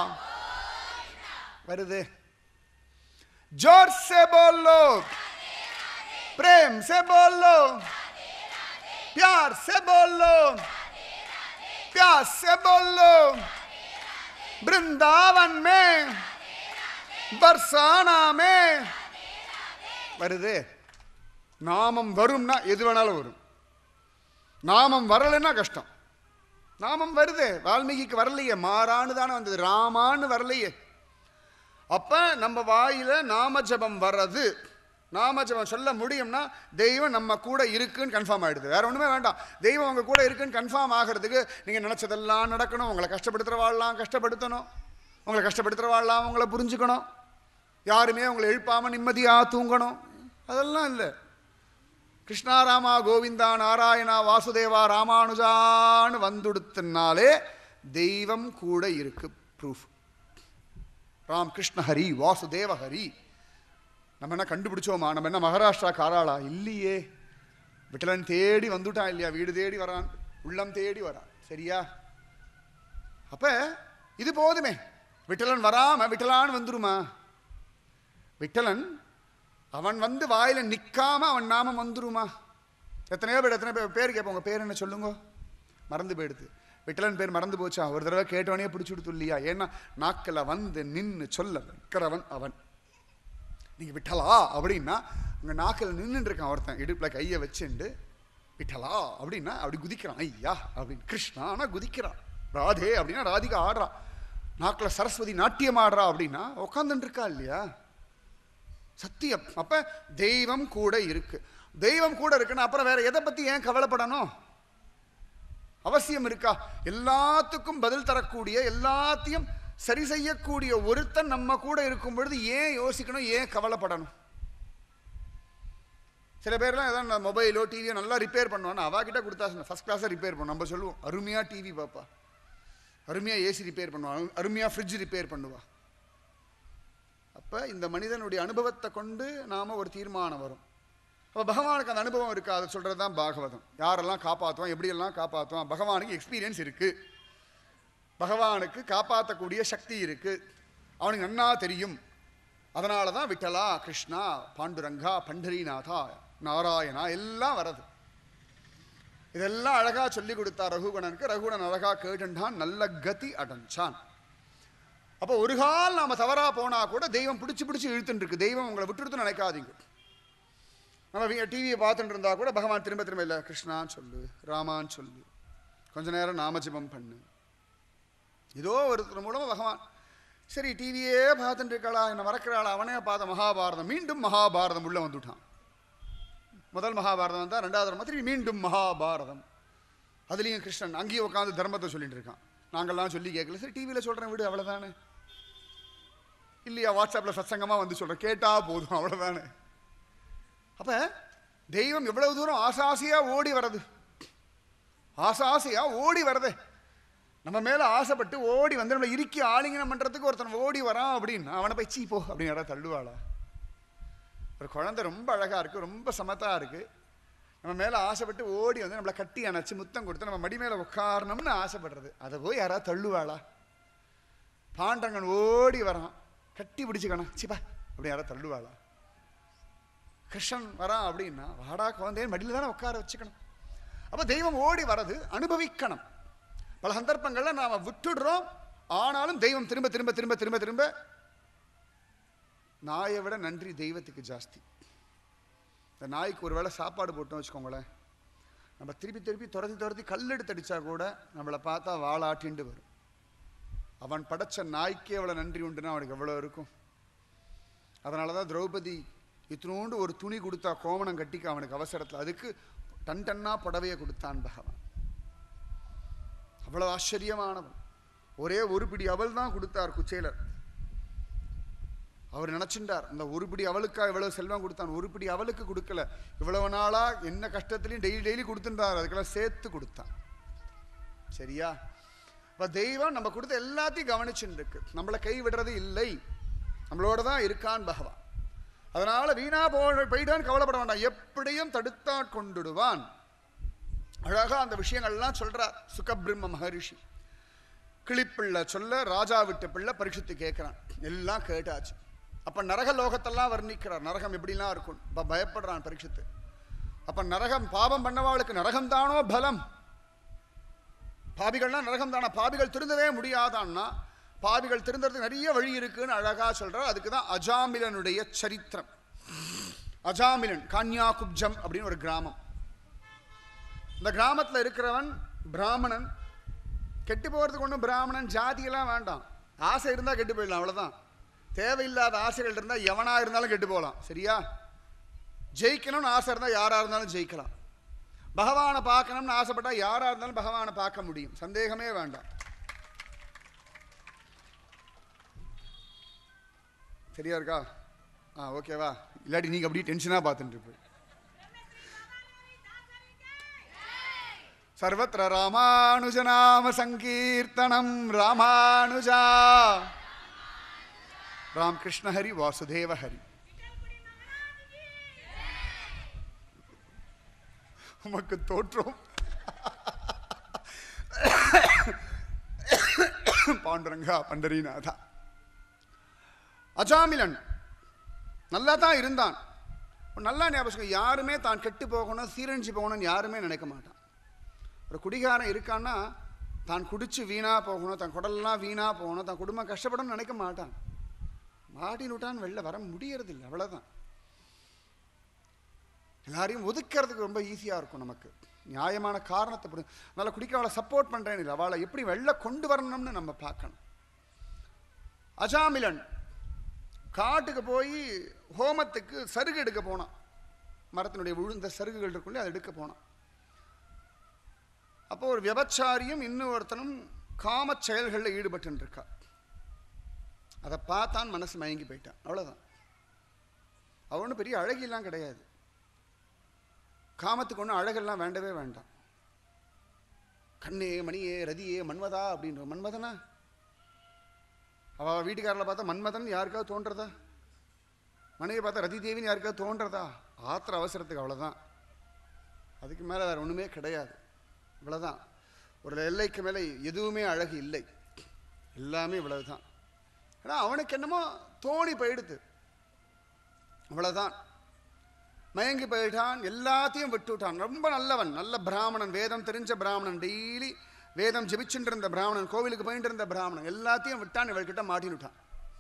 வருது जोर से बोलो प्रेम से बोलो प्यार से बोलो प्यास से बोलो वृंदावन में बरसाना में வருது நாமம் வரும்னா எது வேணாலும் வரும் நாமம் வரலைன்னா கஷ்டம் நாமம் வருது வால்மீகிக்கு வரலையே மாறான்னு தானே வந்தது ராமான்னு வரலையே அப்ப நம்ம வாயில நாம ஜபம் வர்றது நாம ஜபம் சொல்ல முடியும்னா தெய்வம் நம்ம கூட இருக்குன்னு கன்ஃபார்ம் ஆயிடுது வேற ஒண்ணுமே வேண்டாம் தெய்வம் உங்க கூட இருக்குன்னு கன்ஃபார்ம் ஆகிறதுக்கு நீங்க நினைச்சதெல்லாம் நடக்கணும் உங்களை கஷ்டப்படுத்துற வாழலாம் கஷ்டப்படுத்தணும் உங்களை கஷ்டப்படுத்துற வாழலாம் உங்களை புரிஞ்சுக்கணும் யாருமே உங்களை எழுப்பாம நிம்மதியா தூங்கணும் அதெல்லாம் இல்லை கிருஷ்ணா ராமா கோவிந்தா நாராயணா வாசுதேவா ராமானுஜான்னு வந்துடுத்துனாலே தெய்வம் கூட இருக்கு ப்ரூஃப் ராம் கிருஷ்ண ஹரி வாசுதேவ ஹரி நம்ம என்ன கண்டுபிடிச்சோமா நம்ம என்ன மகாராஷ்டிரா காராளா இல்லையே விட்டலன் தேடி வந்துட்டான் இல்லையா வீடு தேடி வரான் உள்ளம் தேடி வரான் சரியா அப்ப இது போதுமே விட்டலன் வராம விட்டலான்னு வந்துருமா விட்டலன் அவன் வந்து வாயில நிக்காம அவன் நாமம் வந்துருமா எத்தனையோ பேர் எத்தனை பேர் பேர் கேட்போம் உங்க பேர் என்ன சொல்லுங்க மறந்து போயிடுது விட்டலன் பேர் மறந்து போச்சா ஒரு தடவை கேட்டவனே பிடிச்சி கொடுத்து இல்லையா ஏன்னா நாக்கில் வந்து நின்னு சொல்ல வைக்கிறவன் அவன் நீங்க விட்டலா அப்படின்னா உங்க நாக்கில் நின்னுட்டு இருக்கான் ஒருத்தன் இடுப்புல கையை வச்சுண்டு விட்டலா அப்படின்னா அப்படி குதிக்கிறான் ஐயா அப்படின்னு கிருஷ்ணானா குதிக்கிறான் ராதே அப்படின்னா ராதிகா ஆடுறா நாக்கில் சரஸ்வதி நாட்டியம் ஆடுறா அப்படின்னா உட்காந்துட்டு இருக்கா இல்லையா சத்தியம் அப்ப தெய்வம் கூட இருக்கு தெய்வம் கூட இருக்குன்னா அப்புறம் வேற எதை பத்தி ஏன் கவலைப்படணும் அவசியம் இருக்கா எல்லாத்துக்கும் பதில் தரக்கூடிய எல்லாத்தையும் சரி செய்யக்கூடிய ஒருத்தன் நம்ம கூட இருக்கும் பொழுது ஏன் யோசிக்கணும் ஏன் கவலைப்படணும் சில பேர்லாம் ஏதாவது மொபைலோ டிவியோ நல்லா ரிப்பேர் பண்ணுவான்னு அவகிட்ட கொடுத்தா ஃபர்ஸ்ட் கிளாஸாக ரிப்பேர் பண்ணும் நம்ம சொல்லுவோம் அருமையாக டிவி பாப்பா அருமையாக ஏசி ரிப்பேர் பண்ணுவா அருமையாக ஃப்ரிட்ஜ் ரிப்பேர் பண்ணுவா அப்போ இந்த மனிதனுடைய அனுபவத்தை கொண்டு நாம் ஒரு தீர்மானம் வரும் அப்போ பகவானுக்கு அந்த அனுபவம் இருக்கா அதை சொல்கிறது தான் பாகவதம் யாரெல்லாம் காப்பாற்றுவான் எப்படியெல்லாம் காப்பாற்றுவான் பகவானுக்கு எக்ஸ்பீரியன்ஸ் இருக்குது பகவானுக்கு காப்பாற்றக்கூடிய சக்தி இருக்குது அவனுக்கு நன்னா தெரியும் அதனால தான் விட்டலா கிருஷ்ணா பாண்டுரங்கா பண்டரிநாதா நாராயணா எல்லாம் வரது இதெல்லாம் அழகா சொல்லி கொடுத்தா ரகுகணனுக்கு ரகுகணன் அழகா கேட்டுட்டான் நல்ல கதி அடைஞ்சான் அப்போ ஒரு கால் நாம தவறா போனா கூட தெய்வம் பிடிச்சு பிடிச்சு இழுத்துட்டு இருக்கு தெய்வம் உங்களை விட்டுடுத்து நினைக்காதீங்க நம்ம டிவியை பார்த்துட்டு இருந்தா கூட பகவான் திரும்ப திரும்ப இல்லை கிருஷ்ணான்னு சொல்லு ராமான்னு சொல்லு கொஞ்ச நேரம் நாமஜபம் பண்ணு ஏதோ ஒருத்தர் மூலமா பகவான் சரி டிவியே பார்த்துட்டு இருக்காளா என்ன மறக்கிறாளா அவனே பார்த்த மகாபாரதம் மீண்டும் மகாபாரதம் உள்ள வந்துட்டான் முதல் மகாபாரதம் வந்தா ரெண்டாவது மாதிரி மீண்டும் மகாபாரதம் அதுலேயும் கிருஷ்ணன் அங்கேயும் உட்காந்து தர்மத்தை சொல்லிட்டு இருக்கான் நாங்கள்லாம் சொல்லி கேட்கல சரி டிவியில் சொல்கிறேன் விடு அவ்வளோதானே இல்லையா வாட்ஸ்அப்பில் சத்சங்கமாக வந்து சொல்கிறேன் கேட்டா போதும் அவ்வளோதானே அப்போ தெய்வம் எவ்வளவு தூரம் ஆசாசியாக ஓடி வர்றது ஆசாசியாக ஓடி வரதே நம்ம மேலே ஆசைப்பட்டு ஓடி வந்து நம்மளை இறுக்கி ஆலிங்கனம் பண்ணுறதுக்கு ஒருத்தன் ஓடி வரான் அப்படின்னு அவனை போய் சீ போ அப்படின்னு யாராவது தள்ளுவாளா ஒரு குழந்தை ரொம்ப அழகாக இருக்குது ரொம்ப சமத்தாக இருக்குது நம்ம மேலே ஆசைப்பட்டு ஓடி வந்து நம்மளை கட்டி அணைச்சி முத்தம் கொடுத்து நம்ம மடி மேலே உட்காரணும்னு ஆசைப்படுறது அதை போய் யாராவது தள்ளுவாளா பாண்டங்கன் ஓடி வரான் கட்டி பிடிச்சிக்கணும் சிப்பா அப்படி யாராவது தள்ளுவாளா கிருஷ்ணன் வரான் அப்படின்னா வாடா குழந்தைன்னு மடியில் தானே உட்கார வச்சுக்கணும் அப்போ தெய்வம் ஓடி வர்றது அனுபவிக்கணும் பல சந்தர்ப்பங்களில் நாம் விட்டுடுறோம் ஆனாலும் தெய்வம் திரும்ப திரும்ப திரும்ப திரும்ப திரும்ப நாயை விட நன்றி தெய்வத்துக்கு ஜாஸ்தி இந்த நாய்க்கு ஒரு வேளை சாப்பாடு போட்டோம் வச்சுக்கோங்களேன் நம்ம திருப்பி திருப்பி துரத்தி துரத்தி கல்லெடுத்து அடித்தா கூட நம்மளை பார்த்தா வாழாட்டின்ட்டு வரும் அவன் படைச்ச நாய்க்கே எவ்வளோ நன்றி உண்டுன்னா அவனுக்கு எவ்வளோ இருக்கும் அதனால தான் திரௌபதி இத்தினோண்டு ஒரு துணி கொடுத்தா கோமணம் கட்டிக்க அவனுக்கு அவசரத்தில் அதுக்கு டன் டன்னா புடவையை கொடுத்தான் பகவான் அவ்வளவு ஆச்சரியமானவன் ஒரே ஒரு பிடி அவள் தான் கொடுத்தார் குச்சேலர் அவர் நினைச்சின்றார் அந்த ஒரு பிடி அவளுக்கா இவ்வளவு செல்வம் கொடுத்தான் ஒரு பிடி அவளுக்கு கொடுக்கல இவ்வளவு நாளா என்ன கஷ்டத்திலையும் டெய்லி டெய்லி கொடுத்துட்டார் அதுக்கெல்லாம் சேர்த்து கொடுத்தான் சரியா அப்ப இப்போ தெய்வம் நம்ம கொடுத்த எல்லாத்தையும் கவனிச்சுட்டு இருக்கு நம்மளை கை விடுறது இல்லை நம்மளோட தான் இருக்கான் பகவான் அதனால வீணா போ போயிட்டான்னு கவலைப்பட வேண்டாம் எப்படியும் தடுத்தா கொண்டுடுவான் அழகா அந்த விஷயங்கள்லாம் சொல்றார் சுகபிரம்ம மகரிஷி கிளிப்பிள்ளை சொல்ல ராஜா விட்ட பிள்ளை பரீட்சித்து கேட்குறான் எல்லாம் கேட்டாச்சு அப்போ நரக லோகத்தெல்லாம் வர்ணிக்கிறார் நரகம் எப்படிலாம் இருக்கும் இப்போ பயப்படுறான் பரீட்சித்து அப்போ நரகம் பாவம் பண்ணவாளுக்கு நரகம் தானோ பலம் பாவிகள்லாம் நரகம் தானா பாவிகள் திருந்தவே முடியாதான்னா பாவிகள் திருந்தறதுக்கு நிறைய வழி இருக்குன்னு அழகா சொல்றார் அதுக்கு தான் அஜாமிலனுடைய சரித்திரம் அஜாமிலன் கான்யாகுப்ஜம் அப்படின்னு ஒரு கிராமம் இந்த கிராமத்தில் இருக்கிறவன் பிராமணன் கெட்டு போகிறதுக்கு ஒன்றும் பிராமணன் ஜாதியெல்லாம் வேண்டாம் ஆசை இருந்தால் கெட்டு போயிடலாம் அவ்வளோதான் தேவையில்லாத ஆசைகள் இருந்தால் எவனா இருந்தாலும் கெட்டு போகலாம் சரியா ஜெயிக்கணும்னு ஆசை இருந்தால் யாராக இருந்தாலும் ஜெயிக்கலாம் பகவானை பார்க்கணும்னு ஆசைப்பட்டா யாராக இருந்தாலும் பகவானை பார்க்க முடியும் சந்தேகமே வேண்டாம் சரியா இருக்கா ஆ ஓகேவா இல்லாட்டி நீங்கள் அப்படியே டென்ஷனாக பார்த்துட்டு இருப்பீங்க सर्वत्र रामानुजनाम संकीर्तनम रामानुजा रामकृष्ण हरि वासुदेव हरि உமக்கு தோற்றம் பாண்டுரங்கா பண்டரிநாதா அஜாமிலன் நல்லா தான் இருந்தான் நல்லா ஞாபகம் யாருமே தான் கெட்டு போகணும் சீரழிஞ்சு போகணும்னு யாருமே நினைக்க மாட்டான் ஒரு குடிகாரன் இருக்கான்னா தான் குடிச்சு வீணா போகணும் தன் குடல்லாம் வீணா போகணும் தன் குடும்பம் கஷ்டப்படணும்னு நினைக்க மாட்டான் மாட்டின்னு விட்டான் வெளில வர முடியறதில்லை அவ்வளோதான் எல்லாரையும் ஒதுக்கிறதுக்கு ரொம்ப ஈஸியாக இருக்கும் நமக்கு நியாயமான காரணத்தை புரி அதனால் குடிக்கிறவளை சப்போர்ட் பண்ணுறேன் இல்லை அவளை எப்படி வெளில கொண்டு வரணும்னு நம்ம பார்க்கணும் அஜாமிலன் காட்டுக்கு போய் ஹோமத்துக்கு சருகு எடுக்க போனான் மரத்தினுடைய விழுந்த சருகுகள் இருக்குள்ளே அதை எடுக்க போனான் அப்போ ஒரு விபச்சாரியும் இன்னொருத்தனும் காமச் செயல்களில் ஈடுபட்டு இருக்கா அதை பார்த்தான் மனசு மயங்கி போயிட்டான் அவ்வளோதான் அவனு பெரிய அழகிலாம் கிடையாது காமத்துக்கு ஒன்றும் அழகெல்லாம் வேண்டவே வேண்டாம் கண்ணே மணியே ரதியே மன்மதா அப்படின்ற மன்மதனா அவள் வீட்டுக்காரில் பார்த்தா மன்மதன் யாருக்காவது தோன்றதா மனைவி பார்த்தா ரதி தேவின்னு யாருக்காவது தோன்றதா ஆத்திர அவசரத்துக்கு அவ்வளோதான் அதுக்கு மேலே வேறு ஒன்றுமே கிடையாது இவ்வளோதான் ஒரு எல்லைக்கு மேலே எதுவுமே அழகு இல்லை எல்லாமே இவ்வளவுதான் ஏன்னா அவனுக்கு என்னமோ தோணி போயிடுது அவ்வளோதான் மயங்கி போயிட்டான் எல்லாத்தையும் விட்டுவிட்டான் ரொம்ப நல்லவன் நல்ல பிராமணன் வேதம் தெரிஞ்ச பிராமணன் டெய்லி வேதம் ஜெபிச்சுட்டு இருந்த பிராமணன் கோவிலுக்கு போயிட்டு இருந்த பிராமணன் எல்லாத்தையும் விட்டான் இவள்கிட்ட மாட்டினுட்டான்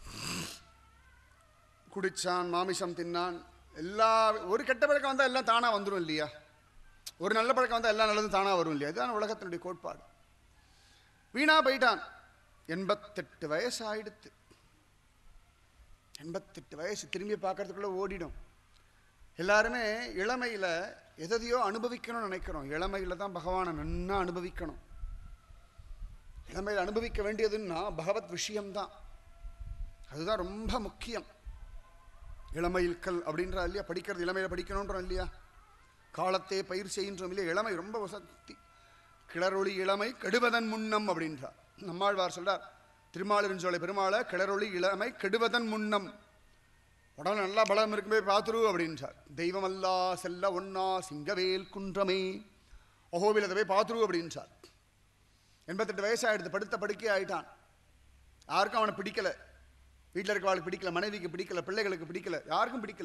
குடிச்சான் மாமிசம் தின்னான் எல்லா ஒரு கெட்ட பழக்கம் வந்தால் எல்லாம் தானாக வந்துடும் இல்லையா ஒரு நல்ல பழக்கம் வந்தால் எல்லாம் நல்லதும் தானாக வரும் இல்லையா இதுதான் உலகத்தினுடைய கோட்பாடு வீணா போயிட்டான் எண்பத்தெட்டு வயசு ஆயிடுத்து எண்பத்தெட்டு வயசு திரும்பி பார்க்கறதுக்குள்ள ஓடிடும் எல்லாருமே இளமையில் எதையோ அனுபவிக்கணும்னு நினைக்கிறோம் இளமையில் தான் பகவானை நன்னா அனுபவிக்கணும் இளமையில் அனுபவிக்க வேண்டியதுன்னா பகவத் விஷயம்தான் அதுதான் ரொம்ப முக்கியம் இளமையில் கல் அப்படின்றா இல்லையா படிக்கிறது இளமையில் படிக்கணுன்றோம் இல்லையா காலத்தே பயிர் செய்கின்றோம் இல்லையா இளமை ரொம்ப வசதி கிளறொளி இளமை கெடுவதன் முன்னம் அப்படின்றார் நம்மாழ்வார் சொல்றார் திருமாலிருஞ்சோலை பெருமாளை கிளறொளி இளமை கெடுவதன் முன்னம் உடம்புல நல்லா பலம் இருக்குமே பார்த்துரு அப்படின்றார் தெய்வம் அல்லா செல்ல ஒன்னா சிங்கவேல் குன்றமே அஹோவில் அதை போய் பார்த்துரு அப்படின்றார் எண்பத்தெட்டு வயசாயிடுது படுத்த படுக்கை ஆயிட்டான் யாருக்கும் அவனை பிடிக்கல வீட்டில் இருக்கவாளுக்கு பிடிக்கல மனைவிக்கு பிடிக்கல பிள்ளைகளுக்கு பிடிக்கல யாருக்கும் பிடிக்கல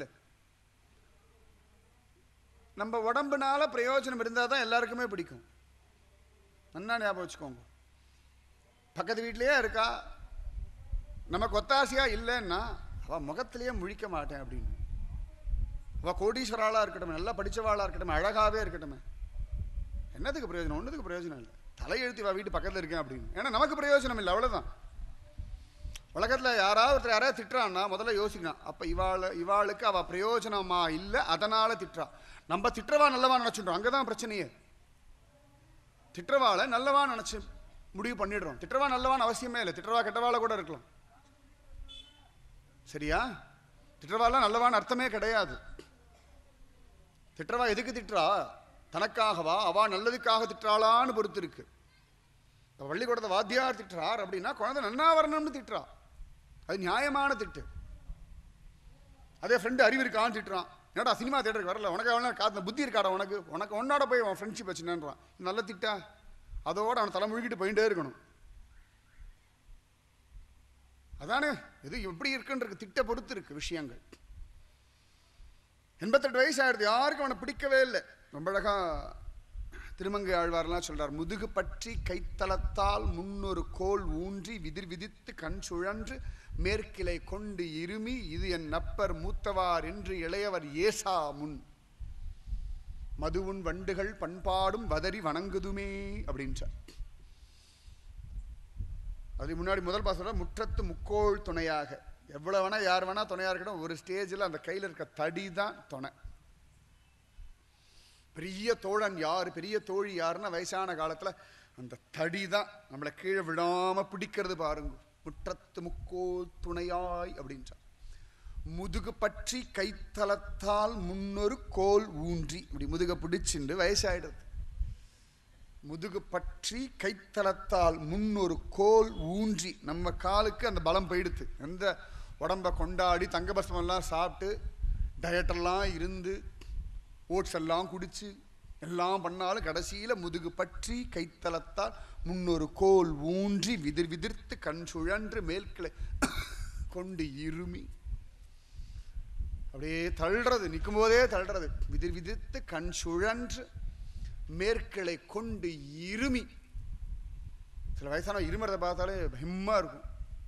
நம்ம உடம்புனால பிரயோஜனம் இருந்தால் தான் எல்லாருக்குமே பிடிக்கும் நன்னா ஞாபகம் வச்சுக்கோங்க பக்கத்து வீட்லேயே இருக்கா நமக்கு ஒத்தாசையா இல்லைன்னா அவள் முகத்திலேயே முழிக்க மாட்டேன் அப்படின்னு அவள் கோடீஸ்வராளாக இருக்கட்டும் நல்லா படித்தவாளாக இருக்கட்டும் அழகாகவே இருக்கட்டும் என்னத்துக்கு பிரயோஜனம் ஒன்றுத்துக்கு பிரயோஜனம் இல்லை தலையெழுத்தி வா வீட்டு பக்கத்தில் இருக்கேன் அப்படின்னு ஏன்னா நமக்கு பிரயோஜனம் இல்லை அவ்வளோதான் உலகத்தில் யாராவது ஒருத்தர் யாராவது திட்டுறான்னா முதல்ல யோசிக்கணும் அப்போ இவாள் இவாளுக்கு அவள் பிரயோஜனமா இல்லை அதனால் திட்டுறா நம்ம திட்டுறவா நல்லவா நினச்சிடுறோம் அங்கே தான் பிரச்சனையே திட்டுறவாளை நல்லவா நினச்சி முடிவு பண்ணிடுறோம் திட்டுறவா நல்லவான்னு அவசியமே இல்லை திட்டுறவா கெட்டவாளை கூட இருக்கலாம் சரியா திட்டுறவாலாம் நல்லவான்னு அர்த்தமே கிடையாது திட்டுறவா எதுக்கு திட்டுறா தனக்காகவா அவா நல்லதுக்காக திட்டுறாளான்னு பொறுத்து இருக்கு இப்போ பள்ளிக்கூடத்தை வாத்தியார் திட்டுறார் அப்படின்னா குழந்தை நன்னா வரணும்னு திட்டுறா அது நியாயமான திட்டு அதே ஃப்ரெண்டு அறிவு இருக்கான்னு திட்டுறான் என்னடா சினிமா தேட்டருக்கு வரல உனக்கு எவ்வளோ காத்து புத்தி இருக்காடா உனக்கு உனக்கு உன்னோட போய் உன் ஃப்ரெண்ட்ஷிப் வச்சுனான்றான் இது நல்ல திட்டா அதோட அவன் தலை முழுகிட்டு போயிட்டே இருக்கணும் அதானே இது எப்படி இருக்குன்றது திட்ட பொறுத்து இருக்கு விஷயங்கள் எண்பத்தெட்டு வயசு ஆயிடுது யாருக்கும் அவனை பிடிக்கவே இல்லை ரொம்ப அழகா திருமங்கை ஆழ்வார்லாம் சொல்றார் முதுகு பற்றி கைத்தலத்தால் முன்னொரு கோல் ஊன்றி விதிர் விதித்து கண் சுழன்று மேற்கிளை கொண்டு இருமி இது என் நப்பர் மூத்தவார் என்று இளையவர் ஏசா முன் மதுவுன் வண்டுகள் பண்பாடும் வதறி வணங்குதுமே அப்படின்றார் அதுக்கு முன்னாடி முதல் பாசம் முற்றத்து முக்கோள் துணையாக எவ்வளவு வேணா யார் வேணா துணையா இருக்கட்டும் ஒரு ஸ்டேஜில் அந்த கையில் இருக்க தடி தான் துணை பெரிய தோழன் யார் பெரிய தோழி யாருன்னா வயசான காலத்துல அந்த தடி தான் நம்மளை கீழே விடாம பிடிக்கிறது பாருங்க முற்றத்து முக்கோள் துணையாய் அப்படின்றார் முதுகு பற்றி கைத்தலத்தால் முன்னொரு கோல் ஊன்றி இப்படி முதுக பிடிச்சிண்டு வயசாயிடுது முதுகு பற்றி கைத்தலத்தால் முன்னொரு கோல் ஊன்றி நம்ம காலுக்கு அந்த பலம் போயிடுது எந்த உடம்ப கொண்டாடி தங்க பஸ்மம் எல்லாம் சாப்பிட்டு டயட்டெல்லாம் இருந்து ஓட்ஸ் எல்லாம் குடிச்சு எல்லாம் பண்ணாலும் கடைசியில முதுகு பற்றி கைத்தலத்தால் முன்னொரு கோல் ஊன்றி விதிர் விதிர்த்து கண் சுழன்று மேல்கிளை கொண்டு இருமி அப்படியே தள்ளுறது நிற்கும் போதே தள்ளுறது விதிர் விதிர்த்து கண் சுழன்று மேற்கிளை கொண்டு இருமி சில வயசான இருமுறதை பார்த்தாலே பயமா இருக்கும்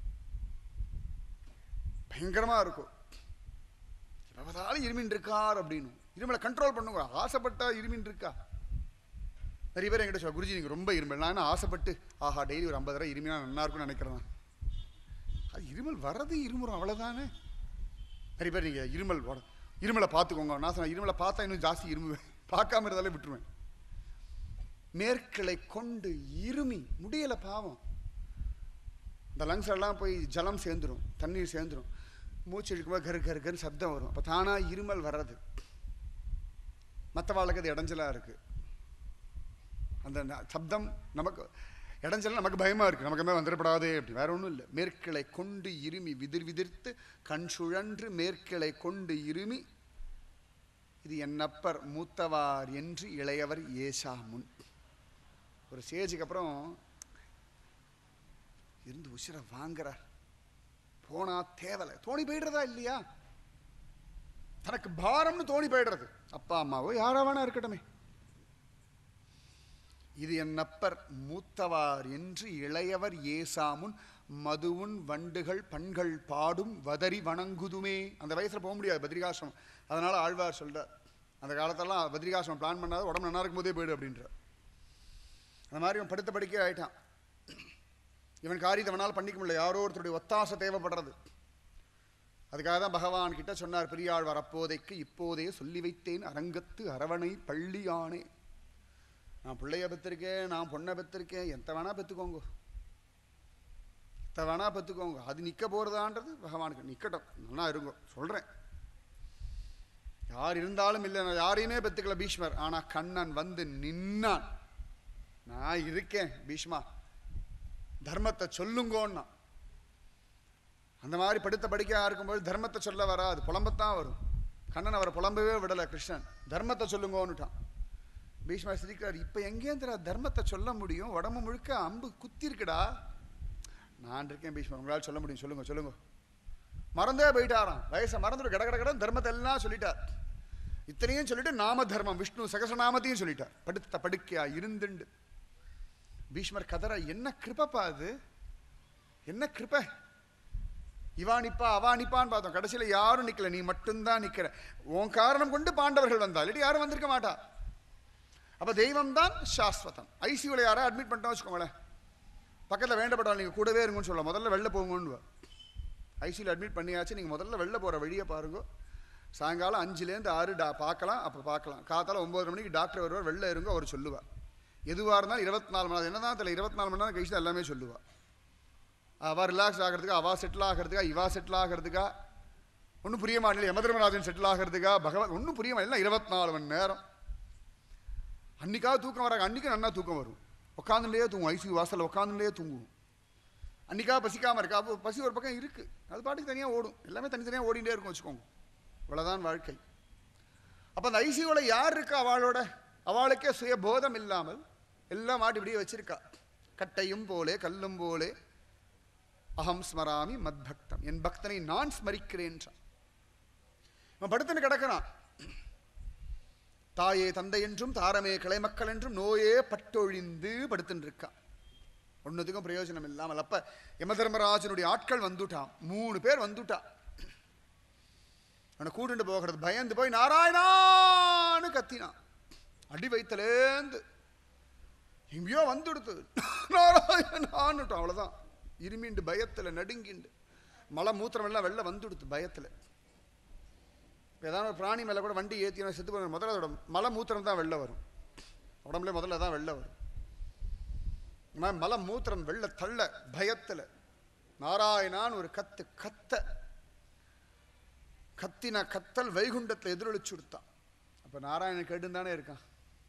பயங்கரமா இருக்கும் எப்ப பார்த்தாலும் இருமின் இருக்கார் அப்படின்னு இருமலை கண்ட்ரோல் பண்ணுங்க ஆசைப்பட்டா இருமின் இருக்கா நிறைய பேர் என்கிட்ட சொல்ல குருஜி நீங்க ரொம்ப இருமல் நான் என்ன ஆசைப்பட்டு ஆஹா டெய்லி ஒரு ஐம்பது ரூபாய் இருமினா நல்லா இருக்கும்னு நினைக்கிறேன் அது இருமல் வர்றது இருமுறம் அவ்வளவுதானே நிறைய பேர் நீங்க இருமல் வர- இருமலை பார்த்துக்கோங்க நான் சொன்னேன் இருமலை பார்த்தா இன்னும் ஜாஸ்தி இருமுவேன் பார்க்காம இருந்தாலே விட்டுருவேன் மேற்கிளை கொண்டு இருமி முடியல பாவம் இந்த லங்ஸ் எல்லாம் போய் ஜலம் சேர்ந்துரும் தண்ணீர் சேர்ந்துரும் மூச்சு இழுக்கும்போது கரு கரு கரு சப்தம் வரும் அப்போ தானா இருமல் வர்றது மற்றவாளுக்கு அது இடைஞ்சலா இருக்கு அந்த ந- சப்தம் நமக்கு இடைஞ்சல் நமக்கு பயமா இருக்கு நமக்கு என்ன வந்துடப்படாதே அப்படி வேற ஒன்றும் இல்லை மேற்கிளை கொண்டு இருமி விதிர் விதிர்த்து கண் சுழன்று மேற்கிளை கொண்டு இருமி இது என்னப்பர் மூத்தவார் என்று இளையவர் ஏசா முன் ஒரு ஸ்டேஜுக்கு அப்புறம் இருந்து உசிரை வாங்குறார் போனா தேவலை தோணி போயிடுறதா இல்லையா தனக்கு பாரம்னு தோணி போயிடுறது அப்பா அம்மாவோ யாரா வேணா இருக்கட்டுமே இது என்னப்பர் மூத்தவார் என்று இளையவர் ஏசாமுன் மதுவுன் வண்டுகள் பண்கள் பாடும் வதறி வணங்குதுமே அந்த வயசுல போக முடியாது பத்ரிகாசிரமம் அதனால ஆழ்வார் சொல்றார் அந்த காலத்தெல்லாம் பத்ரிகாசிரமம் பிளான் பண்ணாத உடம்பு நல்லா இருக்கும் போதே போயிடு அப்படின்றார் அந்த மாதிரி இவன் படுத்த படிக்க ஆயிட்டான் இவன் காரியத்தை அவனால் பண்ணிக்க முடியல யாரோ ஒருத்தருடைய ஒத்தாசை தேவைப்படுறது அதுக்காக தான் பகவான் கிட்ட சொன்னார் பெரியாழ்வார் அப்போதைக்கு இப்போதே சொல்லி வைத்தேன் அரங்கத்து அரவணை பள்ளியானே நான் பிள்ளைய பெற்றிருக்கேன் நான் பொண்ணை பெற்றிருக்கேன் எந்த வேணா பெற்றுக்கோங்க எத்த வேணா பெற்றுக்கோங்க அது நிற்க போகிறதான்றது பகவானுக்கு நிற்கட்டும் நல்லா இருங்கோ சொல்கிறேன் யார் இருந்தாலும் இல்லை நான் யாரையுமே பெற்றுக்கல பீஷ்மர் ஆனால் கண்ணன் வந்து நின்னான் நான் இருக்கேன் பீஷ்மா தர்மத்தை சொல்லுங்கோன்னா அந்த மாதிரி படுத்த படிக்க இருக்கும்போது தர்மத்தை சொல்ல வராது புலம்பத்தான் வரும் கண்ணன் அவரை புலம்பவே விடலை கிருஷ்ணன் தர்மத்தை சொல்லுங்கோன்னுட்டான் பீஷ்மா சிரிக்கிறார் இப்போ எங்கேந்திரா தர்மத்தை சொல்ல முடியும் உடம்பு முழுக்க அம்பு குத்தி இருக்குடா நான் இருக்கேன் பீஷ்மா உங்களால் சொல்ல முடியும் சொல்லுங்க சொல்லுங்க மறந்தே போயிட்டாராம் வயசை மறந்துட்டு கட கட கடன் தர்மத்தை எல்லாம் சொல்லிட்டார் இத்தனையும் சொல்லிட்டு நாம தர்மம் விஷ்ணு சகசநாமத்தையும் சொல்லிட்டார் படுத்த படுக்கையா இருந்துண்டு பீஷ்மர் கதற என்ன கிருபப்பா அது என்ன கிருபை இவா நிப்பா அவா நிப்பான்னு பார்த்தோம் கடைசியில யாரும் நிக்கல நீ மட்டும்தான் நிக்கிற உன் காரணம் கொண்டு பாண்டவர்கள் வந்தா இல்லாட்டி யாரும் வந்திருக்க மாட்டா அப்ப தெய்வம் தான் சாஸ்வதம் ஐசியூல யாரா அட்மிட் பண்ணிட்டோம் வச்சுக்கோங்களேன் பக்கத்துல வேண்டப்பட்டால் நீங்க கூடவே இருங்கன்னு சொல்ல முதல்ல வெளில போங்கன்னு ஐசியூல அட்மிட் பண்ணியாச்சு நீங்க முதல்ல வெளில போற வழியை பாருங்க சாயங்காலம் அஞ்சுலேருந்து ஆறு டா பார்க்கலாம் அப்போ பார்க்கலாம் காத்தால ஒன்பது மணிக்கு டாக்டர் வருவார் வெளில இருங்க அவர் சொல்லுவார் எதுவாக இருந்தாலும் இருபத்தி நாலு மணி நேரம் என்னதான் தெரியல இருபத்தி நாலு மணி நேரம் கழிச்சு தான் எல்லாமே சொல்லுவா அவ ரிலாக்ஸ் ஆகிறதுக்கா அவா செட்டில் ஆகிறதுக்கா இவா செட்டில் ஆகிறதுக்கா ஒன்றும் புரிய மாட்டேன் யமதர்மராஜன் செட்டில் ஆகிறதுக்கா பகவான் ஒன்றும் புரிய மாட்டேன் எல்லாம் இருபத்தி நாலு மணி நேரம் அன்னைக்காவது தூக்கம் வராங்க அன்னைக்கு நல்லா தூக்கம் வரும் உட்காந்துட்டே தூங்கும் ஐசியூ வாசலில் உட்காந்துட்டே தூங்கும் அன்றைக்கா பசிக்காமல் இருக்கா அப்போ பசி ஒரு பக்கம் இருக்குது அது பாட்டுக்கு தனியாக ஓடும் எல்லாமே தனித்தனியாக ஓடிட்டே இருக்கும் வச்சுக்கோங்க இவ்வளோதான் வாழ்க்கை அப்போ அந்த ஐசியூவில் யார் இருக்கா அவளோட அவளுக்கே சுயபோதம் இல்லாமல் எல்லாம் மாட்டி இப்படியே வச்சிருக்கா கட்டையும் போலே கல்லும் போலே அகம் ஸ்மராமி மத்பக்தம் என் பக்தனை நான் ஸ்மரிக்கிறேன்றான் அவன் படுத்துன்னு கிடக்கிறான் தாயே தந்தை என்றும் தாரமே கிளைமக்கள் என்றும் நோயே பட்டொழிந்து படுத்துன்னு இருக்கான் ஒன்றுத்துக்கும் பிரயோஜனம் இல்லாமல் அப்ப யம தர்மராஜனுடைய ஆட்கள் வந்துட்டான் மூணு பேர் வந்துட்டான் அவனை கூட்டிட்டு போகிறது பயந்து போய் நாராயணான்னு கத்தினான் அடி வயிற்றுலேந்து எங்கேயோ வந்துடுத்து நாராயணான்னுட்டோம் அவ்வளோதான் இருமிண்டு பயத்தில் நடுங்கிண்டு மலை மூத்திரம் எல்லாம் வெளில வந்துடுத்து பயத்தில் இப்போ ஏதாவது ஒரு பிராணி மேலே கூட வண்டி ஏற்றினா செத்து போன முதல்ல அதோட மலை மூத்திரம் தான் வெளில வரும் உடம்புல முதல்ல தான் வெளில வரும் இந்த மாதிரி மலை மூத்திரம் வெளில தள்ள பயத்தில் நாராயணான்னு ஒரு கத்து கத்த கத்தின கத்தல் வைகுண்டத்தில் எதிரொலிச்சு கொடுத்தான் அப்போ நாராயணன் கேட்டு தானே இருக்கான்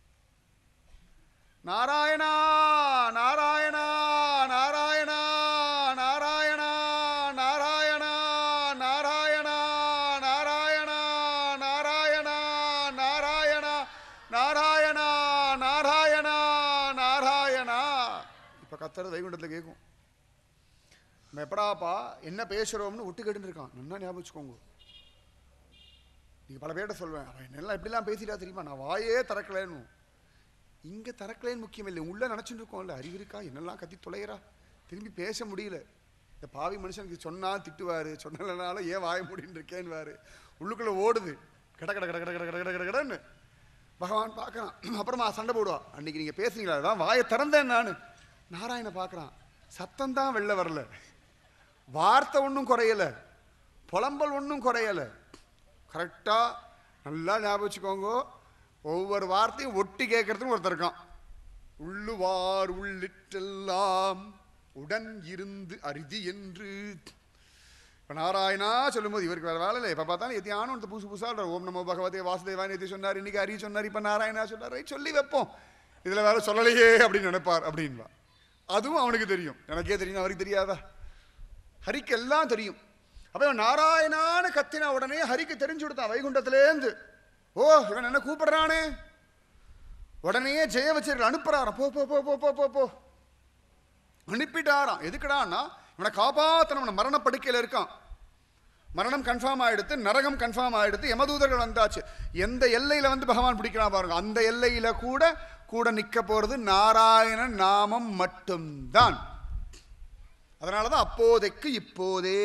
நாராயணா நாராயணா நாராயணா நாராயணா நாராயணா நாராயணா நாராயணா நாராயணா நாராயணா நாராயணா நாராயணா நாராயணா இப்போ கத்துறது வைகுண்டத்தில் கேட்கும் நம்ம எப்படாப்பா என்ன பேசுகிறோம்னு ஒட்டு கேட்டுன்னு இருக்கான் நல்லா ஞாபகம் வச்சுக்கோங்க நீங்கள் பல பேர்கிட்ட சொல்வேன் அவன் என்னெல்லாம் எப்படிலாம் பேசிட்டா தெரியுமா நான் வாயே திறக்கலைன்னு இங்கே திறக்கலைன்னு முக்கியம் இல்லை உள்ளே நினச்சிட்டு இருக்கோம்ல அறிவு இருக்கா என்னெல்லாம் கத்தி தொலைகிறா திரும்பி பேச முடியல இந்த பாவி மனுஷனுக்கு சொன்னா திட்டுவார் சொன்னலனால ஏன் வாய முடின்னு இருக்கேன்னுவார் உள்ளுக்குள்ளே ஓடுது கட கட கட கட கட கட கட கட கடன்னு பகவான் பார்க்குறான் அப்புறமா சண்டை போடுவா அன்னைக்கு நீங்கள் பேசுனீங்களா அதான் வாயை திறந்தேன் நான் நாராயண பார்க்குறான் சத்தம் தான் வெளில வரல வார்த்தை ஒன்றும் குறையல புலம்பல் ஒன்றும் குறையல கரெக்டாக நல்லா ஞாபகம் வச்சுக்கோங்க ஒவ்வொரு வார்த்தையும் ஒட்டி கேட்கறதுக்கு ஒருத்தர் இருக்கான் உள்ளுவார் உள்ளிட்டெல்லாம் உடன் இருந்து அரிதி என்று இப்போ நாராயணா சொல்லும்போது இவருக்கு வேறு வேலை இல்லை இப்போ பார்த்தாலும் எத்தியானும் இந்த புதுசு புதுசாக ஓம் நமோ பகவதே வாசுதேவான் எத்தி சொன்னார் இன்னைக்கு ஹரி சொன்னார் இப்போ நாராயணா சொன்னார் ரைட் சொல்லி வைப்போம் இதில் வேற சொல்லலையே அப்படின்னு நினைப்பார் அப்படின்வா அதுவும் அவனுக்கு தெரியும் எனக்கே தெரியும் அவருக்கு தெரியாதா ஹரிக்கு எல்லாம் தெரியும் அப்போ இவன் நாராயணான்னு கத்தின உடனே ஹரிக்கு தெரிஞ்சு கொடுத்தான் வைகுண்டத்திலேருந்து ஓ இவன் என்ன கூப்பிடுறானே உடனே ஜெய வச்சிருக்க அனுப்புறாராம் போ போ போ போ போ போ போ அனுப்பிட்டாராம் எதுக்குடான்னா இவனை காப்பாத்தணும் மரண படுக்கையில் இருக்கான் மரணம் கன்ஃபார்ம் ஆயிடுத்து நரகம் கன்ஃபார்ம் ஆயிடுத்து யமதூதர்கள் வந்தாச்சு எந்த எல்லையில வந்து பகவான் பிடிக்கிறான் பாருங்க அந்த எல்லையில கூட கூட நிக்க போறது நாராயணன் நாமம் மட்டும்தான் அதனாலதான் அப்போதைக்கு இப்போதே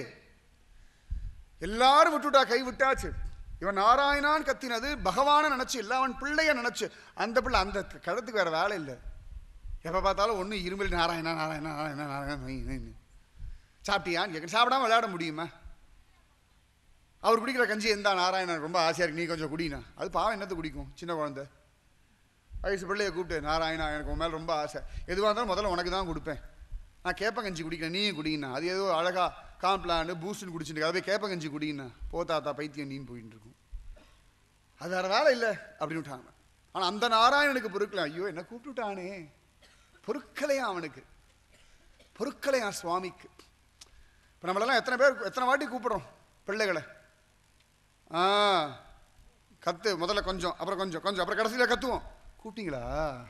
எல்லாரும் விட்டுட்டா கை விட்டாச்சு இவன் நாராயணான் கத்தினது பகவான நினைச்சு இல்லை அவன் பிள்ளைய நினைச்சு அந்த பிள்ளை அந்த கடத்துக்கு வேற வேலை இல்லை எப்போ பார்த்தாலும் ஒன்று இருமல் நாராயணா நாராயணா நாராயணா நாராயணா நொய், நொய், நொய். சாப்பிட்டியான்னு கேட்க சாப்பிடாம விளையாட முடியுமா அவர் குடிக்கிற கஞ்சி எந்த நாராயணன் ரொம்ப ஆசையாக இருக்கு நீ கொஞ்சம் குடினா அது பாவம் என்னத்தை குடிக்கும் சின்ன குழந்தை வயசு பிள்ளைய கூப்பிட்டு நாராயணா எனக்கு உன் மேலே ரொம்ப ஆசை எதுவாக இருந்தாலும் முதல்ல உனக்கு தான் கொடுப்பேன் நான் கேப்பங்கஞ்சி குடிக்கிறேன் நீயும் குடினா அது ஏதோ அழகா காம்ப்ளான் பூஸ்ட்னு குடிச்சுட்டு அதை போய் கேப்பங்கஞ்சி குடினா போ தாத்தா பைத்தியம் நீன்னு போயிட்டு இருக்கும் அது வேற வேலை இல்லை அப்படின்னு விட்டாங்க ஆனால் அந்த நாராயணனுக்கு பொறுக்கல ஐயோ என்ன கூப்பிட்டுட்டானே பொறுக்கலையா அவனுக்கு பொறுக்கலையா சுவாமிக்கு இப்போ நம்மளெல்லாம் எத்தனை பேர் எத்தனை வாட்டி கூப்பிடுறோம் பிள்ளைகளை ஆ கத்து முதல்ல கொஞ்சம் அப்புறம் கொஞ்சம் கொஞ்சம் அப்புறம் கடைசியில் கத்துவோம் கூப்பிட்டீங்களா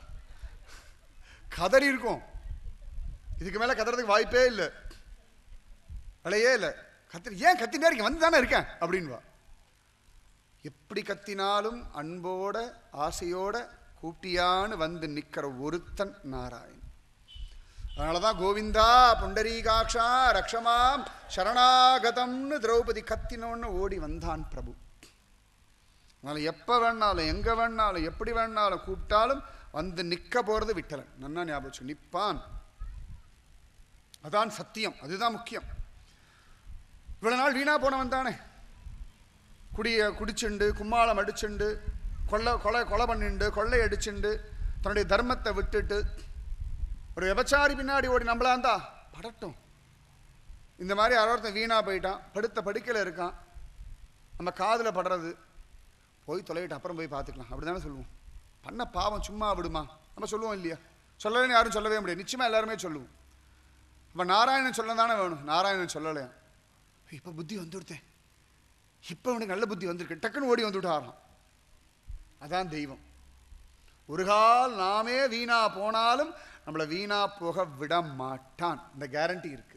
கதறி இருக்கும் இதுக்கு மேலே கத்துறதுக்கு வாய்ப்பே இல்லை வேலையே இல்லை கத்தி ஏன் கத்தினே இருக்கேன் வந்து தானே இருக்கேன் அப்படின்வா எப்படி கத்தினாலும் அன்போட ஆசையோட கூட்டியான்னு வந்து நிற்கிற ஒருத்தன் நாராயண் அதனால தான் கோவிந்தா புண்டரீகாட்சா ரக்ஷமாம் சரணாகதம்னு திரௌபதி கத்தினோன்னு ஓடி வந்தான் பிரபு அதனால் எப்போ வேணாலும் எங்கே வேணாலும் எப்படி வேணாலும் கூப்பிட்டாலும் வந்து நிற்க போகிறது விட்டலன் நன்னா ஞாபகம் வச்சு நிற்பான் அதான் சத்தியம் அதுதான் முக்கியம் இவ்வளவு நாள் வீணா போனவன் தானே குடிய குடிச்சுண்டு கும்மாளம் அடிச்சுண்டு கொள்ளை கொலை கொலை பண்ணிண்டு கொள்ளை அடிச்சுண்டு தன்னுடைய தர்மத்தை விட்டுட்டு ஒரு விபச்சாரி பின்னாடி ஓடி நம்மளா இருந்தா படட்டும் இந்த மாதிரி யாரோ ஒருத்தன் வீணா போயிட்டான் படுத்த படுக்கையில் இருக்கான் நம்ம காதில் படுறது போய் தொலைவிட்டு அப்புறம் போய் பார்த்துக்கலாம் அப்படி தானே சொல்லுவோம் பண்ண பாவம் சும்மா விடுமா நம்ம சொல்லுவோம் இல்லையா சொல்லலைன்னு யாரும் சொல்லவே முடியாது நிச்சயமா எல்லாருமே சொல்லுவோம் இப்போ நாராயணன் சொல்ல தானே வேணும் நாராயணன் சொல்லலையா இப்போ புத்தி வந்துவிட்டேன் இப்போ அவனுக்கு நல்ல புத்தி வந்திருக்கு டக்குன்னு ஓடி வந்துவிட்டு ஆறான் அதான் தெய்வம் ஒரு கால் நாமே வீணா போனாலும் நம்மளை வீணா போக விட மாட்டான் இந்த கேரண்டி இருக்கு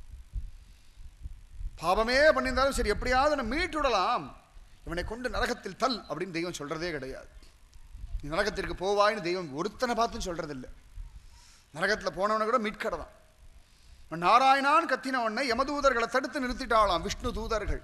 பாவமே பண்ணியிருந்தாலும் சரி எப்படியாவது நம்ம மீட்டு விடலாம் இவனை கொண்டு நரகத்தில் தல் அப்படின்னு தெய்வம் சொல்றதே கிடையாது நீ நரகத்திற்கு போவாய்னு தெய்வம் ஒருத்தனை பார்த்தும் சொல்றதில்லை நரகத்தில் போனவனை கூட மீட்கடலாம் இவன் நாராயணான் கத்தின உடனே யமதூதர்களை தடுத்து நிறுத்திட்டாளாம் விஷ்ணு தூதர்கள்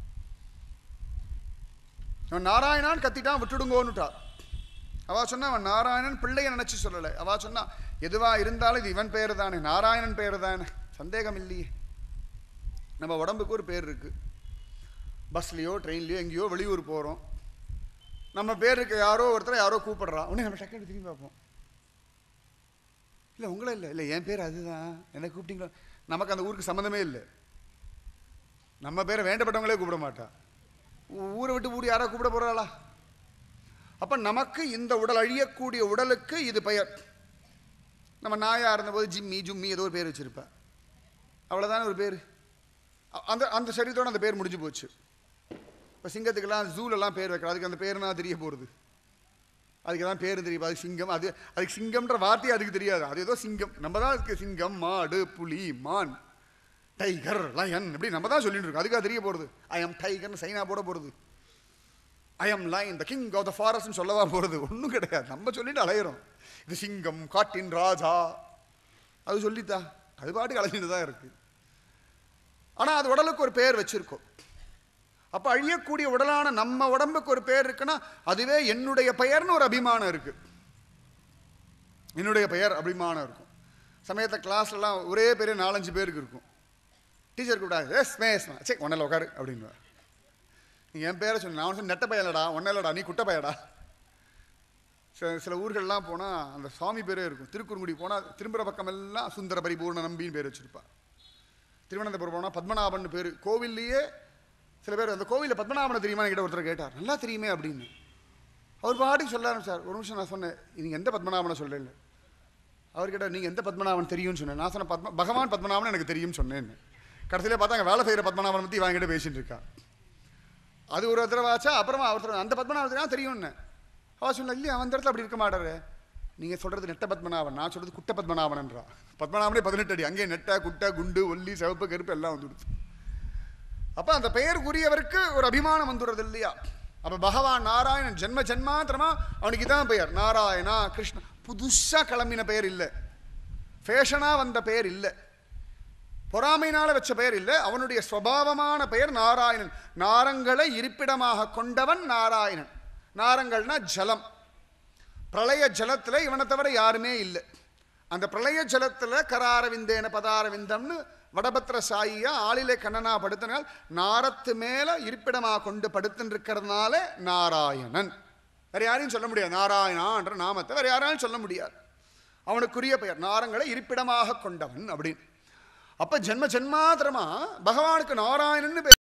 அவன் நாராயணான் கத்திட்டான் விட்டுடுங்கோன்னுட்டா அவ சொன்னா அவன் நாராயணன் பிள்ளைய நினைச்சு சொல்லலை அவ சொன்னா எதுவா இருந்தாலும் இது இவன் பேர் தானே நாராயணன் பேர் தானே சந்தேகம் இல்லையே நம்ம உடம்புக்கு ஒரு பேர் இருக்கு பஸ்லேயோ ட்ரெயின்லையோ எங்கேயோ வெளியூர் போகிறோம் நம்ம பேர் இருக்க யாரோ ஒருத்தர் யாரோ கூப்பிடுறான் உடனே நம்ம டக்குனு திரும்பி பார்ப்போம் இல்லை உங்களே இல்லை இல்லை என் பேர் அதுதான் என்ன கூப்பிட்டீங்களோ நமக்கு அந்த ஊருக்கு சம்மந்தமே இல்லை நம்ம பேரை வேண்டப்பட்டவங்களே கூப்பிட மாட்டா ஊ- ஊரை விட்டு ஊர் யாரோ கூப்பிட போகிறாளா அப்போ நமக்கு இந்த உடல் அழியக்கூடிய உடலுக்கு இது பெயர் நம்ம நாயா இருந்தபோது ஜிம்மி ஜும்மி ஏதோ ஒரு பேர் வச்சிருப்பா அவ்வளோதானே ஒரு பேர் அ- அந்த அந்த சரீரத்தோட அந்த பேர் முடிஞ்சு போச்சு இப்போ சிங்கத்துக்கெல்லாம் ஜூலெல்லாம் பேர் வைக்கலாம் அதுக்கு அந்த பேருனா தெரிய போகிறது அதுக்கு தான் பேர் தெரியும் அது சிங்கம் அது அதுக்கு சிங்கம்ன்ற வார்த்தையே அதுக்கு தெரியாது அது ஏதோ சிங்கம் நம்ம தான் அதுக்கு சிங்கம் மாடு புலி மான் டைகர் லயன் இப்படி நம்ம தான் சொல்லிட்டு இருக்கோம் அதுக்காக தெரிய போகிறது ஐ எம் டைகர்னு சைனா போட போகிறது I am lion the king of the ஃபாரஸ்ட்னு சொல்லவா போகிறது ஒன்றும் கிடையாது நம்ம சொல்லிட்டு அலையிறோம் இது சிங்கம் காட்டின் ராஜா அது சொல்லித்தா அது பாட்டுக்கு அலைஞ்சிட்டு தான் இருக்கு ஆனால் அது உடலுக்கு ஒரு பேர் வச்சிருக்கோம் அப்போ அழியக்கூடிய உடலான நம்ம உடம்புக்கு ஒரு பேர் இருக்குன்னா அதுவே என்னுடைய பெயர்னு ஒரு அபிமானம் இருக்கு என்னுடைய பெயர் அபிமானம் இருக்கும் சமயத்தை கிளாஸ்லலாம் ஒரே பேரே நாலஞ்சு பேருக்கு இருக்கும் டீச்சர் கூட எஸ் மேஸ்மா சே ஒன்னில் உட்காரு அப்படின்னுவா நீ என் பேரை சொன்ன நான் சொன்ன நெட்ட பையலடா ஒன்னலடா நீ குட்டை பையடா சில சில ஊர்கள்லாம் போனால் அந்த சுவாமி பேரே இருக்கும் திருக்குறுங்குடி போனால் திரும்புகிற பக்கமெல்லாம் சுந்தர பரிபூர்ண நம்பின்னு பேர் வச்சிருப்பா திருவனந்தபுரம் போனால் பத்மநாபன் பேர் கோவில்லையே சில பேர் அந்த கோவிலில் பத்மநாபனை தெரியுமா கிட்ட ஒருத்தர் கேட்டார் நல்லா தெரியுமே அப்படின்னு அவர் பாட்டுக்கு சொல்ல ஆரம்பிச்சார் ஒரு நிமிஷம் நான் சொன்னேன் நீங்கள் எந்த பத்மநாபனை சொல்லல அவர் கேட்டார் நீங்கள் எந்த பத்மநாபன் தெரியும்னு சொன்னேன் நான் சொன்ன பத்ம பகவான் பத்மநாபன் எனக்கு தெரியும்னு சொன்னேன்னு கடைசியில் பார்த்தா அங்கே வேலை செய்கிற பத்மநாபனை பற்றி இவன் கிட்ட பேசிட்டு இருக்கா அது ஒரு தடவை ஆச்சா அப்புறமா அவர் அந்த பத்மநாபன் தெரியும் தெரியும்னு அவ சொன்ன இல்லையா அந்த இடத்துல அப்படி இருக்க மாட்டாரு நீங்கள் சொல்கிறது நெட்ட பத்மநாபன் நான் சொல்கிறது குட்ட பத்மநாபன்ன்றா பத்மநாபனே பதினெட்டு அடி அங்கே நெட்டை குட்டை குண்டு ஒல்லி சிவப்பு கருப்பு எல்லாம் வந்துடுது அப்போ அந்த பெயருக்குரியவருக்கு ஒரு அபிமானம் வந்துடுறது இல்லையா அப்போ பகவான் நாராயணன் ஜென்ம ஜென்மாந்திரமா அவனுக்கு இதான் பெயர் நாராயணா கிருஷ்ணா புதுசாக கிளம்பின பெயர் இல்லை ஃபேஷனாக வந்த பெயர் இல்லை பொறாமையினால வச்ச பெயர் இல்லை அவனுடைய ஸ்வபாவமான பெயர் நாராயணன் நாரங்களை இருப்பிடமாக கொண்டவன் நாராயணன் நாரங்கள்னா ஜலம் பிரளய ஜலத்துல இவனை தவிர யாருமே இல்லை அந்த பிரளய ஜலத்துல கராரவிந்தேன பதாரவிந்தம்னு வடபத்திர சாயியா ஆளிலே கண்ணனா படுத்தினால் நாரத்து மேல இருப்பிடமா கொண்டு படுத்துன்னு இருக்கிறதுனால நாராயணன் வேற யாரையும் சொல்ல முடியாது நாராயணான்ற நாமத்தை வேற யாராலும் சொல்ல முடியாது அவனுக்குரிய பெயர் நாரங்களை இருப்பிடமாக கொண்டவன் அப்படின்னு அப்ப ஜென்ம ஜென்மாந்திரமா பகவானுக்கு நாராயணன்னு பேர்